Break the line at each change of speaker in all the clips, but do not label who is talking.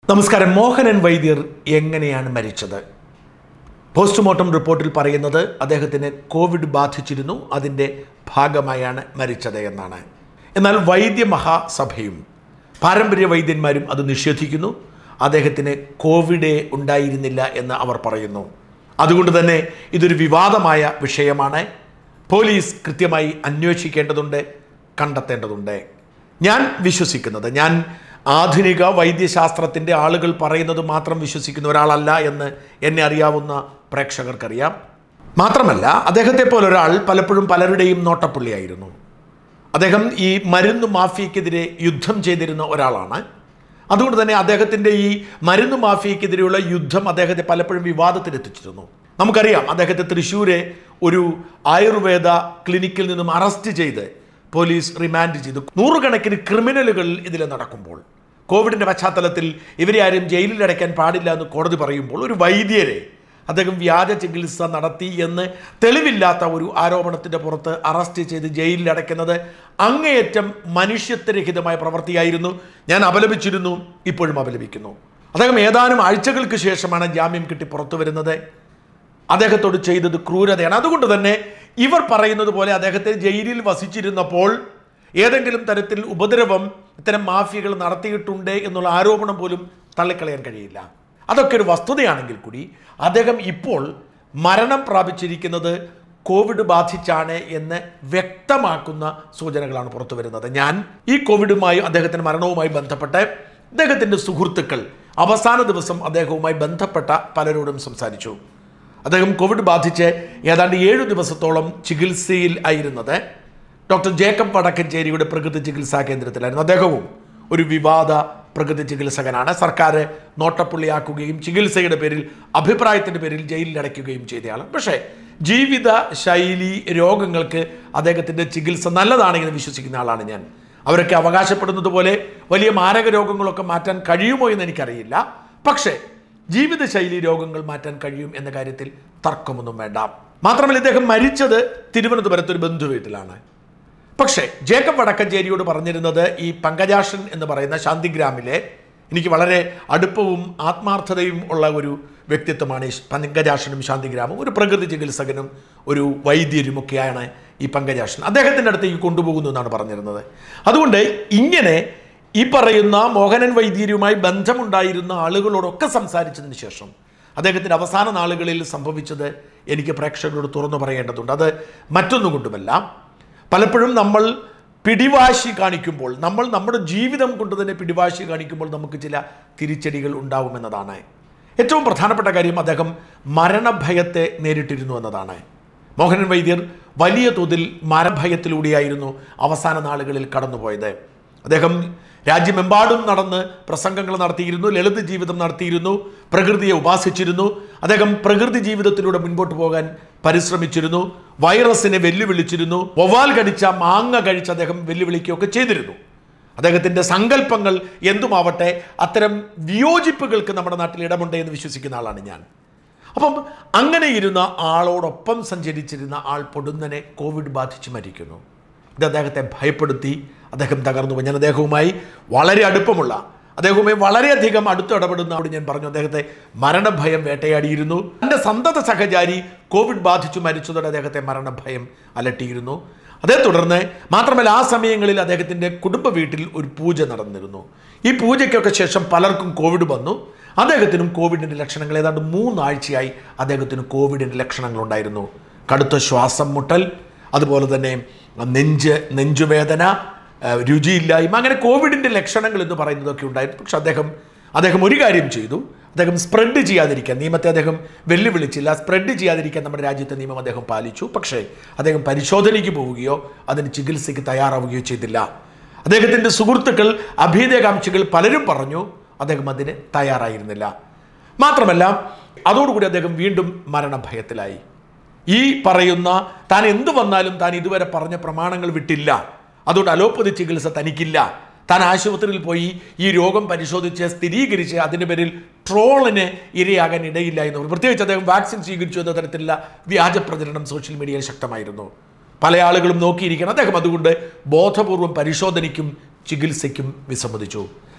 നമസ്കാരം മോഹനൻ വൈദ്യർ എങ്ങനെയാണ് മരിച്ചത് പോസ്റ്റ്മോർട്ടം റിപ്പോർട്ടിൽ പറയുന്നത് അദ്ദേഹത്തിന് കോവിഡ് ബാധിച്ചിരുന്നു അതിൻ്റെ ഭാഗമായാണ് മരിച്ചത് എന്നാണ് എന്നാൽ വൈദ്യ മഹാസഭയും പാരമ്പര്യ വൈദ്യന്മാരും അത് നിഷേധിക്കുന്നു അദ്ദേഹത്തിന് കോവിഡേ ഉണ്ടായിരുന്നില്ല എന്ന് അവർ പറയുന്നു അതുകൊണ്ട് തന്നെ ഇതൊരു വിവാദമായ വിഷയമാണ് പോലീസ് കൃത്യമായി അന്വേഷിക്കേണ്ടതുണ്ട് കണ്ടെത്തേണ്ടതുണ്ട് ഞാൻ വിശ്വസിക്കുന്നത് ഞാൻ ആധുനിക വൈദ്യശാസ്ത്രത്തിൻ്റെ ആളുകൾ പറയുന്നത് മാത്രം വിശ്വസിക്കുന്ന ഒരാളല്ല എന്ന് എന്നെ അറിയാവുന്ന പ്രേക്ഷകർക്കറിയാം മാത്രമല്ല അദ്ദേഹത്തെ പോലൊരാൾ പലപ്പോഴും പലരുടെയും നോട്ടപ്പുള്ളിയായിരുന്നു അദ്ദേഹം ഈ മരുന്ന് മാഫിയക്കെതിരെ യുദ്ധം ചെയ്തിരുന്ന ഒരാളാണ് അതുകൊണ്ട് തന്നെ അദ്ദേഹത്തിൻ്റെ ഈ മരുന്ന് മാഫിയക്കെതിരെയുള്ള യുദ്ധം അദ്ദേഹത്തെ പലപ്പോഴും വിവാദത്തിലെത്തിച്ചിരുന്നു നമുക്കറിയാം അദ്ദേഹത്തെ തൃശ്ശൂരെ ഒരു ആയുർവേദ ക്ലിനിക്കിൽ നിന്നും അറസ്റ്റ് ചെയ്ത് പോലീസ് റിമാൻഡ് ചെയ്തു നൂറുകണക്കിന് ക്രിമിനലുകൾ ഇതിൽ നടക്കുമ്പോൾ കോവിഡിൻ്റെ പശ്ചാത്തലത്തിൽ ഇവരെ ആരും ജയിലിൽ അടയ്ക്കാൻ പാടില്ല എന്ന് കോടതി പറയുമ്പോൾ ഒരു വൈദ്യരെ അദ്ദേഹം വ്യാജ ചികിത്സ നടത്തി എന്ന് തെളിവില്ലാത്ത ഒരു ആരോപണത്തിൻ്റെ പുറത്ത് അറസ്റ്റ് ചെയ്ത് ജയിലിൽ അടയ്ക്കുന്നത് അങ്ങേയറ്റം മനുഷ്യത്വരഹിതമായ പ്രവൃത്തിയായിരുന്നു ഞാൻ അപലപിച്ചിരുന്നു ഇപ്പോഴും അപലപിക്കുന്നു അദ്ദേഹം ഏതാനും ആഴ്ചകൾക്ക് ശേഷമാണ് ജാമ്യം കിട്ടി പുറത്തു വരുന്നത് അദ്ദേഹത്തോട് ചെയ്തത് ക്രൂരതയാണ് അതുകൊണ്ട് തന്നെ ഇവർ പറയുന്നത് പോലെ അദ്ദേഹത്തെ ജയിലിൽ വസിച്ചിരുന്നപ്പോൾ ഏതെങ്കിലും തരത്തിൽ ഉപദ്രവം ഇത്തരം മാഫിയകൾ നടത്തിയിട്ടുണ്ട് എന്നുള്ള ആരോപണം പോലും തള്ളിക്കളയാൻ കഴിയില്ല അതൊക്കെ ഒരു വസ്തുതയാണെങ്കിൽ കൂടി അദ്ദേഹം ഇപ്പോൾ മരണം പ്രാപിച്ചിരിക്കുന്നത് കോവിഡ് ബാധിച്ചാണ് എന്ന് വ്യക്തമാക്കുന്ന സൂചനകളാണ് പുറത്തു വരുന്നത് ഞാൻ ഈ കോവിഡുമായി അദ്ദേഹത്തിൻ്റെ മരണവുമായി ബന്ധപ്പെട്ട് അദ്ദേഹത്തിൻ്റെ സുഹൃത്തുക്കൾ അവസാന ദിവസം അദ്ദേഹവുമായി ബന്ധപ്പെട്ട പലരോടും സംസാരിച്ചു അദ്ദേഹം കോവിഡ് ബാധിച്ച് ഏതാണ്ട് ഏഴു ദിവസത്തോളം ചികിത്സയിൽ ആയിരുന്നത് ഡോക്ടർ ജേക്കബ് വടക്കഞ്ചേരിയുടെ പ്രകൃതി ചികിത്സാ കേന്ദ്രത്തിലായിരുന്നു അദ്ദേഹവും ഒരു വിവാദ പ്രകൃതി ചികിത്സകനാണ് സർക്കാർ നോട്ടപ്പുള്ളിയാക്കുകയും ചികിത്സയുടെ പേരിൽ അഭിപ്രായത്തിൻ്റെ പേരിൽ ജയിലിൽ അടയ്ക്കുകയും ചെയ്തയാൾ പക്ഷേ ജീവിത ശൈലി രോഗങ്ങൾക്ക് അദ്ദേഹത്തിൻ്റെ ചികിത്സ നല്ലതാണ് എന്ന് വിശ്വസിക്കുന്ന ആളാണ് ഞാൻ അവരൊക്കെ അവകാശപ്പെടുന്നത് പോലെ വലിയ മാരക രോഗങ്ങളൊക്കെ മാറ്റാൻ കഴിയുമോ എന്ന് എനിക്കറിയില്ല പക്ഷേ ജീവിതശൈലി രോഗങ്ങൾ മാറ്റാൻ കഴിയും എന്ന കാര്യത്തിൽ തർക്കമൊന്നും വേണ്ട മാത്രമല്ല ഇദ്ദേഹം മരിച്ചത് തിരുവനന്തപുരത്ത് ഒരു ബന്ധു വീട്ടിലാണ് പക്ഷേ ജേക്കബ് വടക്കഞ്ചേരിയോട് പറഞ്ഞിരുന്നത് ഈ പങ്കജാഷൻ എന്ന് പറയുന്ന ശാന്തിഗ്രാമിലെ എനിക്ക് വളരെ അടുപ്പവും ആത്മാർത്ഥതയും ഉള്ള ഒരു വ്യക്തിത്വമാണ് ഈ പങ്കജാഷനും ശാന്തിഗ്രാമും ഒരു പ്രകൃതി ചികിത്സകനും ഒരു വൈദ്യരുമൊക്കെയാണ് ഈ പങ്കജാഷൻ അദ്ദേഹത്തിൻ്റെ അടുത്തേക്ക് കൊണ്ടുപോകുന്നു എന്നാണ് പറഞ്ഞിരുന്നത് അതുകൊണ്ട് ഇങ്ങനെ ഈ പറയുന്ന മോഹനൻ വൈദ്യരുമായി ബന്ധമുണ്ടായിരുന്ന ആളുകളോടൊക്കെ സംസാരിച്ചതിന് ശേഷം അദ്ദേഹത്തിൻ്റെ അവസാന നാളുകളിൽ സംഭവിച്ചത് എനിക്ക് പ്രേക്ഷകരോട് തുറന്നു പറയേണ്ടതുണ്ട് അത് മറ്റൊന്നും കൊണ്ടുമല്ല പലപ്പോഴും നമ്മൾ പിടിവാശി കാണിക്കുമ്പോൾ നമ്മൾ നമ്മുടെ ജീവിതം കൊണ്ട് തന്നെ പിടിവാശി കാണിക്കുമ്പോൾ നമുക്ക് ചില തിരിച്ചടികൾ ഉണ്ടാവുമെന്നതാണ് ഏറ്റവും പ്രധാനപ്പെട്ട കാര്യം അദ്ദേഹം മരണഭയത്തെ നേരിട്ടിരുന്നു എന്നതാണ് മോഹനൻ വൈദ്യർ വലിയ തോതിൽ മരണഭയത്തിലൂടെയായിരുന്നു അവസാന നാളുകളിൽ കടന്നുപോയത് അദ്ദേഹം രാജ്യമെമ്പാടും നടന്ന് പ്രസംഗങ്ങൾ നടത്തിയിരുന്നു ലളിത ജീവിതം നടത്തിയിരുന്നു പ്രകൃതിയെ ഉപാസിച്ചിരുന്നു അദ്ദേഹം പ്രകൃതി ജീവിതത്തിലൂടെ മുൻപോട്ട് പോകാൻ പരിശ്രമിച്ചിരുന്നു വൈറസിനെ വെല്ലുവിളിച്ചിരുന്നു ഒവാൽ കടിച്ച മാങ്ങ കഴിച്ച് അദ്ദേഹം വെല്ലുവിളിക്കുകയൊക്കെ ചെയ്തിരുന്നു അദ്ദേഹത്തിൻ്റെ സങ്കല്പങ്ങൾ എന്തുമാവട്ടെ അത്തരം വിയോജിപ്പുകൾക്ക് നമ്മുടെ നാട്ടിൽ ഇടമുണ്ട് എന്ന് വിശ്വസിക്കുന്ന ആളാണ് ഞാൻ അപ്പം അങ്ങനെ ഇരുന്ന ആളോടൊപ്പം സഞ്ചരിച്ചിരുന്ന ആൾ പൊടുന്നനെ കോവിഡ് ബാധിച്ച് മരിക്കുന്നു ഇത് അദ്ദേഹത്തെ ഭയപ്പെടുത്തി അദ്ദേഹം തകർന്നു പോയി ഞാൻ അദ്ദേഹവുമായി വളരെ അടുപ്പമുള്ള അദ്ദേഹവുമായി വളരെയധികം അടുത്ത് ഇടപെടുന്നതോട് ഞാൻ പറഞ്ഞു അദ്ദേഹത്തെ മരണഭയം വേട്ടയാടിയിരുന്നു എൻ്റെ സന്തത സഹചാരി കോവിഡ് ബാധിച്ചു മരിച്ചതോടെ അദ്ദേഹത്തെ മരണഭയം അലട്ടിയിരുന്നു അതേ തുടർന്ന് മാത്രമല്ല ആ സമയങ്ങളിൽ അദ്ദേഹത്തിൻ്റെ കുടുംബ വീട്ടിൽ ഒരു പൂജ നടന്നിരുന്നു ഈ പൂജയ്ക്കൊക്കെ ശേഷം പലർക്കും കോവിഡ് വന്നു അദ്ദേഹത്തിനും കോവിഡിൻ്റെ ലക്ഷണങ്ങൾ ഏതാണ്ട് മൂന്നാഴ്ചയായി അദ്ദേഹത്തിന് കോവിഡിൻ്റെ ലക്ഷണങ്ങളുണ്ടായിരുന്നു കടുത്ത ശ്വാസം മുട്ടൽ അതുപോലെ തന്നെ നെഞ്ച് നെഞ്ചുവേദന ഏഹ് രുചിയില്ലായ്മ അങ്ങനെ കോവിഡിൻ്റെ ലക്ഷണങ്ങൾ എന്ന് പറയുന്നതൊക്കെ ഉണ്ടായിരുന്നു പക്ഷെ അദ്ദേഹം അദ്ദേഹം ഒരു കാര്യം ചെയ്തു അദ്ദേഹം സ്പ്രെഡ് ചെയ്യാതിരിക്കാൻ നിയമത്തെ അദ്ദേഹം വെല്ലുവിളിച്ചില്ല സ്പ്രെഡ് ചെയ്യാതിരിക്കാൻ നമ്മുടെ രാജ്യത്തെ നിയമം അദ്ദേഹം പാലിച്ചു പക്ഷേ അദ്ദേഹം പരിശോധനയ്ക്ക് പോവുകയോ അതിന് ചികിത്സയ്ക്ക് തയ്യാറാവുകയോ ചെയ്തില്ല അദ്ദേഹത്തിൻ്റെ സുഹൃത്തുക്കൾ അഭീതകാംക്ഷികൾ പലരും പറഞ്ഞു അദ്ദേഹം അതിന് തയ്യാറായിരുന്നില്ല മാത്രമല്ല അതോടുകൂടി അദ്ദേഹം വീണ്ടും മരണഭയത്തിലായി ഈ പറയുന്ന താൻ എന്തു വന്നാലും താൻ ഇതുവരെ പറഞ്ഞ പ്രമാണങ്ങൾ വിട്ടില്ല അതുകൊണ്ട് അലോപ്പതി ചികിത്സ തനിക്കില്ല താൻ ആശുപത്രിയിൽ പോയി ഈ രോഗം പരിശോധിച്ച് സ്ഥിരീകരിച്ച് അതിൻ്റെ പേരിൽ ട്രോളിന് ഇരയാകാൻ ഇടയില്ല എന്ന് പറഞ്ഞു പ്രത്യേകിച്ച് അദ്ദേഹം വാക്സിൻ സ്വീകരിച്ചു എന്ന തരത്തിലുള്ള വ്യാജ പ്രചരണം സോഷ്യൽ മീഡിയയിൽ ശക്തമായിരുന്നു പല ആളുകളും നോക്കിയിരിക്കണം അദ്ദേഹം അതുകൊണ്ട് ബോധപൂർവം പരിശോധനയ്ക്കും ചികിത്സയ്ക്കും വിസമ്മതിച്ചു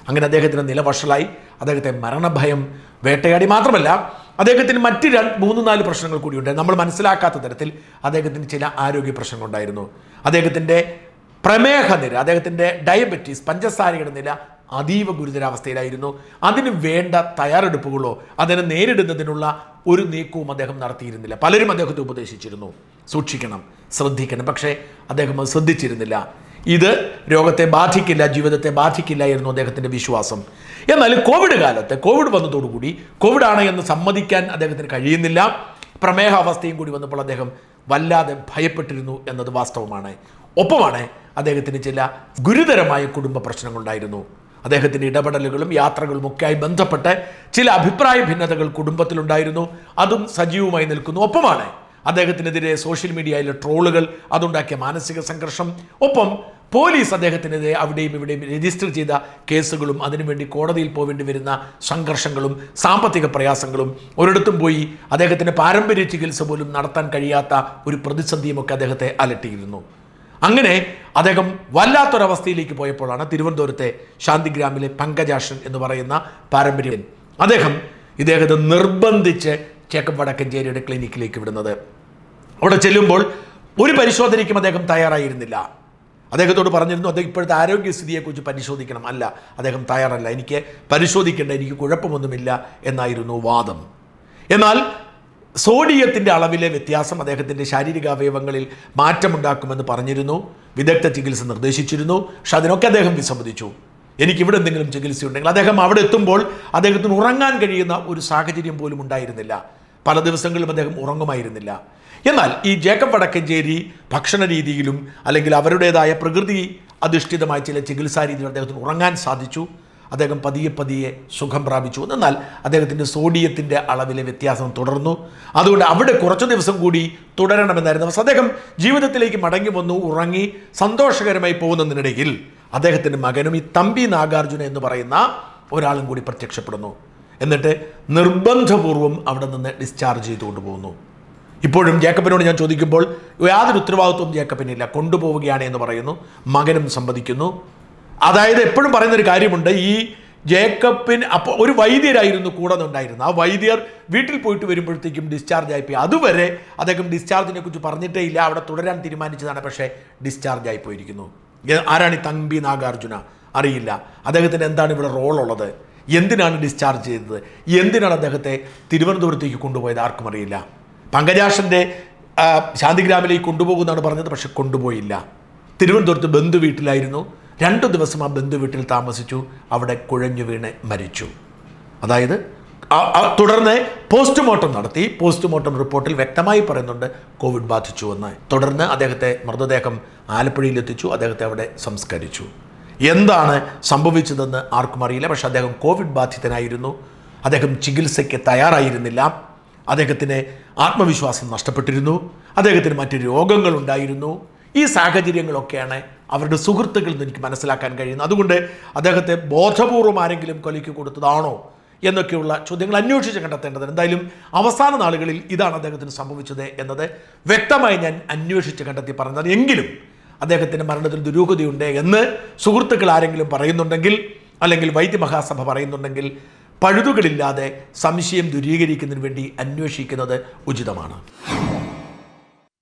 അങ്ങനെ അദ്ദേഹത്തിന് നില വഷളായി അദ്ദേഹത്തെ മരണഭയം വേട്ടയാടി മാത്രമല്ല അദ്ദേഹത്തിന് മറ്റ് രണ്ട് മൂന്ന് നാല് പ്രശ്നങ്ങൾ കൂടിയുണ്ട് നമ്മൾ മനസ്സിലാക്കാത്ത തരത്തിൽ അദ്ദേഹത്തിന് ചില ആരോഗ്യ പ്രശ്നങ്ങളുണ്ടായിരുന്നു അദ്ദേഹത്തിൻ്റെ പ്രമേഹ നില അദ്ദേഹത്തിൻ്റെ ഡയബറ്റീസ് പഞ്ചസാരയുടെ നില അതീവ ഗുരുതരാവസ്ഥയിലായിരുന്നു അതിന് വേണ്ട തയ്യാറെടുപ്പുകളോ അതിനെ നേരിടുന്നതിനുള്ള ഒരു നീക്കവും അദ്ദേഹം നടത്തിയിരുന്നില്ല പലരും അദ്ദേഹത്തെ ഉപദേശിച്ചിരുന്നു സൂക്ഷിക്കണം ശ്രദ്ധിക്കണം പക്ഷേ അദ്ദേഹം അത് ശ്രദ്ധിച്ചിരുന്നില്ല ഇത് രോഗത്തെ ബാധിക്കില്ല ജീവിതത്തെ ബാധിക്കില്ല എന്ന് അദ്ദേഹത്തിൻ്റെ വിശ്വാസം എന്നാൽ കോവിഡ് കാലത്ത് കോവിഡ് വന്നതോടുകൂടി കോവിഡാണ് എന്ന് സമ്മതിക്കാൻ അദ്ദേഹത്തിന് കഴിയുന്നില്ല പ്രമേഹ അവസ്ഥയും കൂടി വന്നപ്പോൾ അദ്ദേഹം വല്ലാതെ ഭയപ്പെട്ടിരുന്നു എന്നത് വാസ്തവമാണ് ഒപ്പമാണ് അദ്ദേഹത്തിന് ചില ഗുരുതരമായ കുടുംബ പ്രശ്നങ്ങളുണ്ടായിരുന്നു അദ്ദേഹത്തിൻ്റെ ഇടപെടലുകളും യാത്രകളും ഒക്കെയായി ബന്ധപ്പെട്ട് ചില അഭിപ്രായ ഭിന്നതകൾ കുടുംബത്തിലുണ്ടായിരുന്നു അതും സജീവമായി നിൽക്കുന്നു ഒപ്പമാണ് അദ്ദേഹത്തിനെതിരെ സോഷ്യൽ മീഡിയയിലെ ട്രോളുകൾ അതുണ്ടാക്കിയ മാനസിക സംഘർഷം ഒപ്പം പോലീസ് അദ്ദേഹത്തിനെതിരെ അവിടെയും ഇവിടെയും രജിസ്റ്റർ ചെയ്ത കേസുകളും അതിനുവേണ്ടി കോടതിയിൽ പോവേണ്ടി വരുന്ന സംഘർഷങ്ങളും സാമ്പത്തിക പ്രയാസങ്ങളും ഒരിടത്തും പോയി അദ്ദേഹത്തിന് പാരമ്പര്യ ചികിത്സ പോലും നടത്താൻ കഴിയാത്ത ഒരു പ്രതിസന്ധിയുമൊക്കെ അദ്ദേഹത്തെ അലട്ടിയിരുന്നു അങ്ങനെ അദ്ദേഹം വല്ലാത്തൊരവസ്ഥയിലേക്ക് പോയപ്പോഴാണ് തിരുവനന്തപുരത്തെ ശാന്തിഗ്രാമിലെ പങ്കജാഷൻ എന്ന് പറയുന്ന പാരമ്പര്യൻ അദ്ദേഹം ഇദ്ദേഹത്തെ നിർബന്ധിച്ച് ചേക്കപ്പ് വടക്കഞ്ചേരിയുടെ ക്ലിനിക്കിലേക്ക് വിടുന്നത് അവിടെ ചെല്ലുമ്പോൾ ഒരു പരിശോധനയ്ക്കും അദ്ദേഹം തയ്യാറായിരുന്നില്ല അദ്ദേഹത്തോട് പറഞ്ഞിരുന്നു അദ്ദേഹം ഇപ്പോഴത്തെ ആരോഗ്യസ്ഥിതിയെക്കുറിച്ച് പരിശോധിക്കണം അല്ല അദ്ദേഹം തയ്യാറല്ല എനിക്ക് പരിശോധിക്കേണ്ട എനിക്ക് കുഴപ്പമൊന്നുമില്ല എന്നായിരുന്നു വാദം എന്നാൽ സോഡിയത്തിൻ്റെ അളവിലെ വ്യത്യാസം അദ്ദേഹത്തിൻ്റെ ശാരീരിക അവയവങ്ങളിൽ മാറ്റമുണ്ടാക്കുമെന്ന് പറഞ്ഞിരുന്നു വിദഗ്ധ ചികിത്സ നിർദ്ദേശിച്ചിരുന്നു പക്ഷെ അതിനൊക്കെ അദ്ദേഹം വിസമ്മതിച്ചു എനിക്ക് ഇവിടെ എന്തെങ്കിലും ചികിത്സയുണ്ടെങ്കിൽ അദ്ദേഹം അവിടെ എത്തുമ്പോൾ അദ്ദേഹത്തിന് ഉറങ്ങാൻ കഴിയുന്ന ഒരു സാഹചര്യം പോലും ഉണ്ടായിരുന്നില്ല പല ദിവസങ്ങളിലും അദ്ദേഹം ഉറങ്ങുമായിരുന്നില്ല എന്നാൽ ഈ ജേക്കബ് വടക്കഞ്ചേരി ഭക്ഷണ രീതിയിലും അല്ലെങ്കിൽ അവരുടേതായ പ്രകൃതി അധിഷ്ഠിതമായ ചില ചികിത്സാ രീതിയിൽ അദ്ദേഹത്തിന് ഉറങ്ങാൻ സാധിച്ചു അദ്ദേഹം പതിയെ പതിയെ സുഖം പ്രാപിച്ചു എന്നാൽ അദ്ദേഹത്തിൻ്റെ സോഡിയത്തിൻ്റെ അളവിലെ വ്യത്യാസം തുടർന്നു അതുകൊണ്ട് അവിടെ കുറച്ച് ദിവസം കൂടി തുടരണമെന്നായിരുന്നു പക്ഷേ അദ്ദേഹം ജീവിതത്തിലേക്ക് മടങ്ങി വന്നു ഉറങ്ങി സന്തോഷകരമായി പോകുന്നതിനിടയിൽ അദ്ദേഹത്തിൻ്റെ മകനും ഈ തമ്പി നാഗാർജുന എന്ന് പറയുന്ന ഒരാളും കൂടി പ്രത്യക്ഷപ്പെടുന്നു എന്നിട്ട് നിർബന്ധപൂർവം അവിടെ നിന്ന് ഡിസ്ചാർജ് ചെയ്തുകൊണ്ട് പോകുന്നു ഇപ്പോഴും ജേക്കബിനോട് ഞാൻ ചോദിക്കുമ്പോൾ യാതൊരു ഉത്തരവാദിത്വവും ജേക്കബിനില്ല കൊണ്ടുപോവുകയാണ് എന്ന് പറയുന്നു മകനും സമ്മതിക്കുന്നു അതായത് എപ്പോഴും പറയുന്ന ഒരു കാര്യമുണ്ട് ഈ ജേക്കബിന് അപ്പോൾ ഒരു വൈദ്യരായിരുന്നു കൂടെ നിന്നുണ്ടായിരുന്നത് ആ വൈദ്യർ വീട്ടിൽ പോയിട്ട് വരുമ്പോഴത്തേക്കും ഡിസ്ചാർജ് ആയിപ്പോയി അതുവരെ അദ്ദേഹം ഡിസ്ചാർജിനെ കുറിച്ച് പറഞ്ഞിട്ടേ ഇല്ല അവിടെ തുടരാൻ തീരുമാനിച്ചതാണ് പക്ഷേ ഡിസ്ചാർജ് ആയി പോയിരിക്കുന്നു ഏ- ആരാണ് ഈ തമ്പി നാഗാർജുന അറിയില്ല അദ്ദേഹത്തിന് എന്താണ് ഇവിടെ റോൾ ഉള്ളത് എന്തിനാണ് ഡിസ്ചാർജ് ചെയ്തത് എന്തിനാണ് അദ്ദേഹത്തെ തിരുവനന്തപുരത്തേക്ക് കൊണ്ടുപോയത് ആർക്കും അറിയില്ല പങ്കജാഷൻ്റെ ആ, ശാന്തിഗ്രാമിലേക്ക് കൊണ്ടുപോകുമെന്നാണ് പറഞ്ഞത് പക്ഷെ കൊണ്ടുപോയില്ല തിരുവനന്തപുരത്ത് ബന്ധു വീട്ടിലായിരുന്നു രണ്ടു ദിവസം ആ ബന്ധു വീട്ടിൽ താമസിച്ചു അവിടെ കുഴഞ്ഞു വീണ് മരിച്ചു അതായത് ആ- ആ തുടർന്ന് പോസ്റ്റ്മോർട്ടം നടത്തി പോസ്റ്റ്മോർട്ടം റിപ്പോർട്ടിൽ വ്യക്തമായി പറയുന്നുണ്ട് കോവിഡ് ബാധിച്ചു എന്ന് തുടർന്ന് അദ്ദേഹത്തെ മൃതദേഹം ആലപ്പുഴയിൽ എത്തിച്ചു അദ്ദേഹത്തെ അവിടെ സംസ്കരിച്ചു എന്താണ് സംഭവിച്ചതെന്ന് ആർക്കും അറിയില്ല പക്ഷെ അദ്ദേഹം കോവിഡ് ബാധിതനായിരുന്നു അദ്ദേഹം ചികിത്സയ്ക്ക് തയ്യാറായിരുന്നില്ല അദ്ദേഹത്തിന് ആത്മവിശ്വാസം നഷ്ടപ്പെട്ടിരുന്നു അദ്ദേഹത്തിന് മറ്റ് രോഗങ്ങളുണ്ടായിരുന്നു ഈ സാഹചര്യങ്ങളൊക്കെയാണ് അവരുടെ സുഹൃത്തുക്കളിൽ നിന്ന് എനിക്ക് മനസ്സിലാക്കാൻ കഴിയുന്നത് അതുകൊണ്ട് അദ്ദേഹത്തെ ബോധപൂർവം ആരെങ്കിലും കൊലയ്ക്ക് കൊടുത്തതാണോ എന്നൊക്കെയുള്ള ചോദ്യങ്ങൾ അന്വേഷിച്ച് കണ്ടെത്തേണ്ടതുണ്ട് എന്തായാലും അവസാന നാളുകളിൽ ഇതാണ് അദ്ദേഹത്തിന് സംഭവിച്ചത് എന്നത് വ്യക്തമായി ഞാൻ അന്വേഷിച്ച് കണ്ടെത്തി പറഞ്ഞത് എങ്കിലും അദ്ദേഹത്തിൻ്റെ മരണത്തിൽ ദുരൂഹതയുണ്ട് എന്ന് സുഹൃത്തുക്കൾ ആരെങ്കിലും പറയുന്നുണ്ടെങ്കിൽ അല്ലെങ്കിൽ വൈദ്യമഹാസഭ പറയുന്നുണ്ടെങ്കിൽ പഴുതുകളില്ലാതെ സംശയം ദൂരീകരിക്കുന്നതിന് വേണ്ടി അന്വേഷിക്കുന്നത് ഉചിതമാണ്